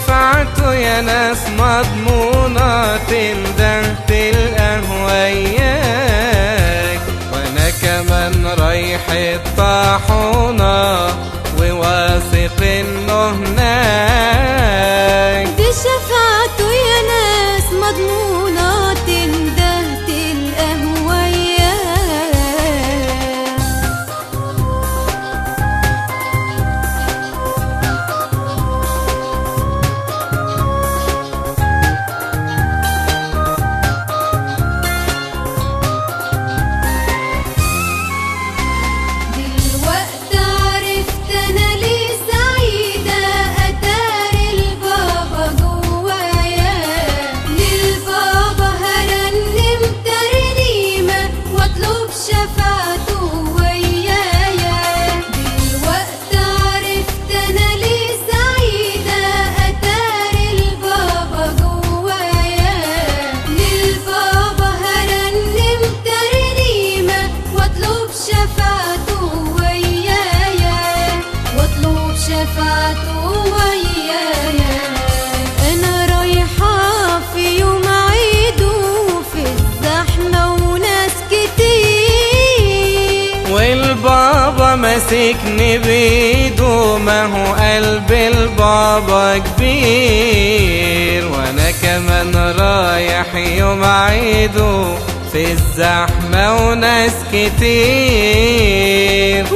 شفاعته يا ناس مضمونة تنده تلقى وياك وانا كمان رايح الطاحونة وواثق انه هناك دي شفاعته يا ناس مضمونة تنده تلقاه وياه دلوقتي عرفت انا ليه سعيدة اتاري البابا جوايا للبابا هرنم ترنيمة واطلب شفاعته ويايا دلوقتي عرفت انا ليه سعيدة اتاري البابا جوايا للبابا هرنم ترنيمة واطلب شفاعته ويايا واطلب شفاعته ويايا انا رايحة في يوم عيده في الزحمة وناس كتير والبابا ماسكني بايده ما هو قلب البابا كبير وانا كمان رايح يوم عيده في الزحمة وناس كتير